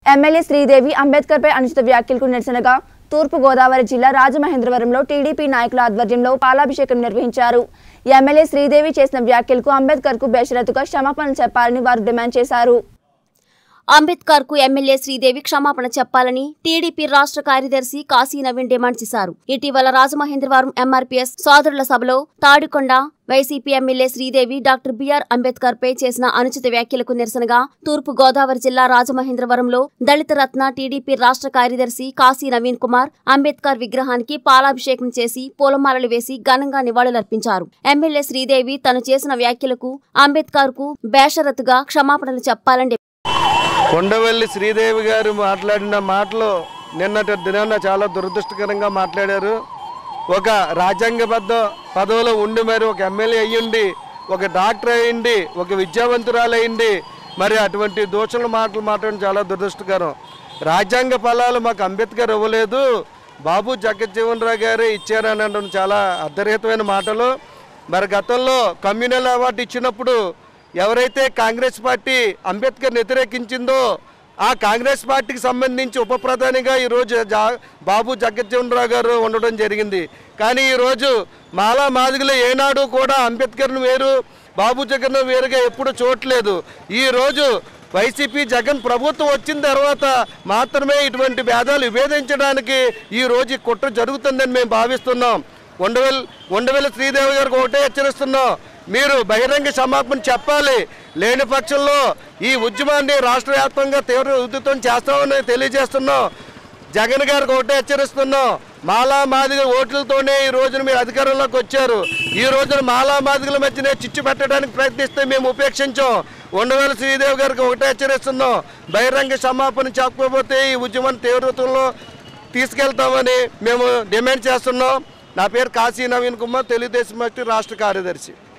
MLA Sridevi అంబేద్కర్పై అనుచిత వ్యాఖ్యలకు నిరసనగా తూర్పు గోదావరి జిల్లా రాజమహేంద్రవరంలో టీడీపీ నాయకుల ఆధ్వర్యంలో పాలాభిషేకం నిర్వహించారు ఎమ్మెల్యే శ్రీదేవి చేసిన వ్యాఖ్యలకు అంబేద్కర్కు బేషరతుగా క్షమాపణలు చెప్పాలని వారు డిమాండ్ చేశారు అంబేద్కర్ కు ఎమ్మెల్యే శ్రీదేవి క్షమాపణ చెప్పాలని టీడీపీ రాష్ట్ర కార్యదర్శి కాశీ నవీన్ డిమాండ్ చేశారు ఇటీవల రాజమహేంద్రవరం ఎంఆర్పీఎస్ సోదరుల సభలో Tadikonda YCP MLA Sridevi doctor BR Ambedkar పై చేసిన అనుచిత వ్యాఖ్యలకు నిరసనగా తూర్పు గోదావరి జిల్లా రాజమహేంద్రవరంలో దళిత రత్న టీడీపీ రాష్ట్ర కార్యదర్శి కాశీ నవీన్ కుమార్ అంబేద్కర్ విగ్రహానికి పాలాభిషేకం చేసి పూలమాలలు వేసి ఘనంగా నివాళులర్పించారు ఎమ్మెల్యే శ్రీదేవి తను చేసిన వ్యాఖ్యలకు అంబేద్కర్ కు బేషరతుగా క్షమాపణలు చెప్పాలని కొండవల్లి శ్రీదేవి గారు మాట్లాడిన మాటలు నిన్నటి దినాన చాలా దురదృష్టకరంగా మాట్లాడారు ఒక రాజ్యాంగబద్ధ పదవిలో ఉండి మరి ఒక ఎమ్మెల్యే అయ్యుండి ఒక డాక్టర్ అయ్యిండి ఒక విద్యావంతురాలు అయ్యింది మరి అటువంటి దోషుల మాటలు మాట్లాడడం చాలా దురదృష్టకరం రాజ్యాంగ ఫలాలు మాకు అంబేద్కర్ ఇవ్వలేదు బాబు జగజ్జీవన్ రావు గారే ఇచ్చారని అనడం చాలా అర్ధరహితమైన మాటలు మరి గతంలో కమ్యూనల్ అవార్డు ఇచ్చినప్పుడు ఎవరైతే కాంగ్రెస్ పార్టీ అంబేద్కర్ని వ్యతిరేకించిందో ఆ కాంగ్రెస్ పార్టీకి సంబంధించి ఉప ప్రధానిగా ఈరోజు జా బాబు జగజ్జీవన్ రావు గారు ఉండడం జరిగింది కానీ ఈరోజు మాలా మాదిగలు ఏనాడు కూడా అంబేద్కర్ను వేరు బాబు జగన్ వేరుగా ఎప్పుడు చూడట్లేదు ఈరోజు వైసీపీ జగన్ ప్రభుత్వం వచ్చిన తర్వాత మాత్రమే ఇటువంటి భేదాలు విభేదించడానికి ఈ రోజు ఈ కుట్ర జరుగుతుందని మేము భావిస్తున్నాం ఉండవెల్ ఉండవెల్లి శ్రీదేవి గారికి ఒకటే హెచ్చరిస్తున్నాం మీరు బహిరంగ క్షమాపణ చెప్పాలి లేని పక్షంలో ఈ ఉద్యమాన్ని రాష్ట్ర వ్యాప్తంగా తీవ్ర ఉధృతం చేస్తామని తెలియజేస్తున్నాం జగన్ గారికి ఒకటే హెచ్చరిస్తున్నాం మాలా మాదిగ ఓట్లతోనే ఈ రోజున మీరు అధికారంలోకి వచ్చారు ఈ రోజున మాలా మాదిగల మధ్యనే చిచ్చు పెట్టడానికి ప్రయత్నిస్తే మేము ఉపేక్షించాం ఉండవేల శ్రీదేవి గారికి ఒకటే హెచ్చరిస్తున్నాం బహిరంగ క్షమాపణ చెప్పకపోతే ఈ ఉద్యమాన్ని తీవ్రతంలో తీసుకెళ్తామని మేము డిమాండ్ చేస్తున్నాం నా పేరు కాశీ నవీన్ కుమార్ తెలుగుదేశం పార్టీ రాష్ట్ర కార్యదర్శి